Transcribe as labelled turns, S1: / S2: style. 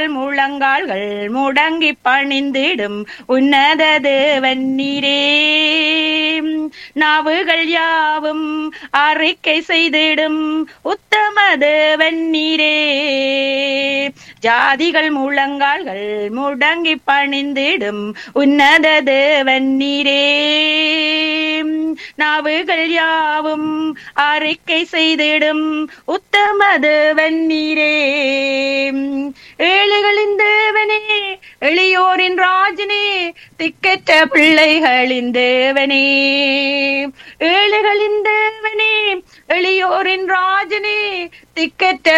S1: ஜாதிகள் முழங்கால்கள் முடங்கி பணிந்திடும் உன்னத தேவன் நீரே நாவுகள் யாவும் அறிக்கை செய்திடும் உத்தம தேவன் நீரே ஜாதிகள் முழங்கால்கள் முடங்கி பணிந்திடும் உன்னத தேவன் நீரே நாவுகள் யாவும் அறிக்கை செய்திடும் உத்தம தேவன் நீரே ஏழைகளின் தேவனே எளியோரின் ராஜனே திக்கற்ற பிள்ளைகளின் தேவனே ஏழைகளின் தேவனே எளியோரின் ராஜனே திக்கற்ற